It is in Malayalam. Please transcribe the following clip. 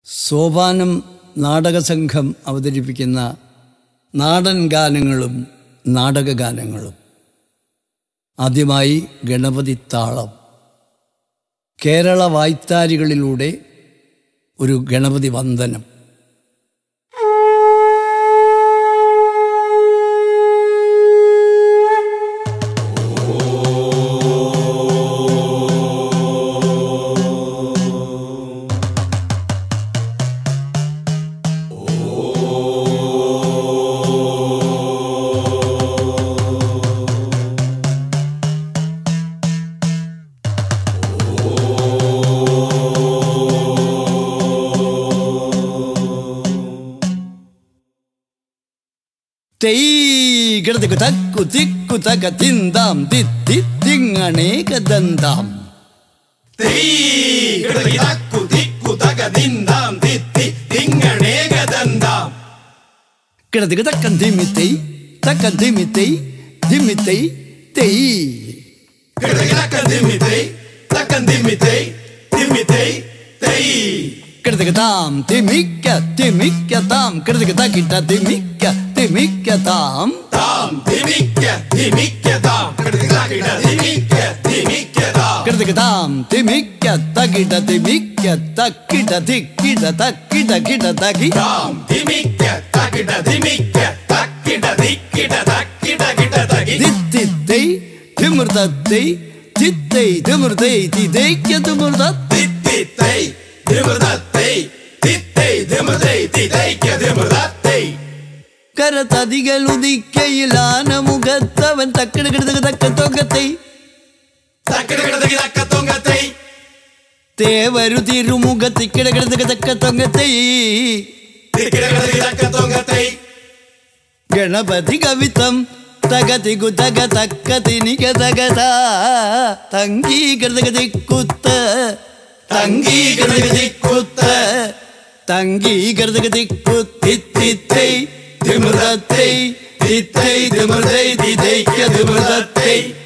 സോപാനം നാടകസംഘം അവതരിപ്പിക്കുന്ന നാടൻ ഗാനങ്ങളും നാടകഗാനങ്ങളും ആദ്യമായി ഗണപതി താളം കേരള വായ്ത്താരികളിലൂടെ ഒരു ഗണപതി വന്ദനം തെയ് കിടത്തിക്കു തക്കു തിക്കു തക തിന്താം തിത്തി തിങ്ങണേകദന്താം തക്കു തിക്കു തക നിന്താം തിത്തി തിങ്ങണേകദന്താം കിടത്തിക്ക് തക്കൻ തിമിത്തൈ തക്കൻ തിമിത്തൈ തിമിത്തൈ തെയ് കിടകിടക്ക തിമ്മിത്തൈ തക്കൻ തിമ്മിത്തൈ തിമ്മിത്തൈ തൈ കിടത്തിക്ക് താം തിമിക്ക തിമിക്ക താം കിടത്തിക്ക് തക്കിട്ട തിമിക്ക തിമിക്ക താം താം തിമിക്ക തിമിക്ക താം കിടകിടക്കിട തിമിക്ക തിമിക്ക താം കിടത്തിക്ക് താം തിമിക്ക തകിട തിമിക്ക തക്കിട തിക്കിട തക്കിട കിട തകി താം തിമിക്ക തകിട തിമിക്ക തക്കിട തിക്കിട തക്കിട കിട തകി തിത്തിത്തൈ തിമൃതത്തൈ തിത്തൈ തിമൃതൈ തിതൈക്ക തിമൃത തിത്തിത്തൈ തിമൃതത്തൈ തിത്തൈ തിമൃതൈ തിതൈക്ക തിമൃതത്തൈ കരതതികൾ ഉദിക്കയിലാന മുഖത്തവൻ തക്കിട കിടതക തക്ക തൊക്കത്തൈ തക്കിട കിടതകി തക്ക തൊങ്കത്തൈ തേവരു തിരുമുഖ തിക്കിട കിടതക തക്ക തൊങ്കത്തൈ തിക്കിട കിടതകി തക്ക തൊങ്കത്തൈ ഗണപതി കവിതം തകതി കുതക തക്ക തിനിക തകത തങ്കീകൃതക തിക്കുത്ത തങ്കീകൃതക തിക്കുത്ത. തങ്കീകൃതക തിക്കുത്തിത്തൈ തിമൃതത്തൈ തിത്തൈ തിമൃതൈ തിതൈക്ക തിമൃതത്തൈ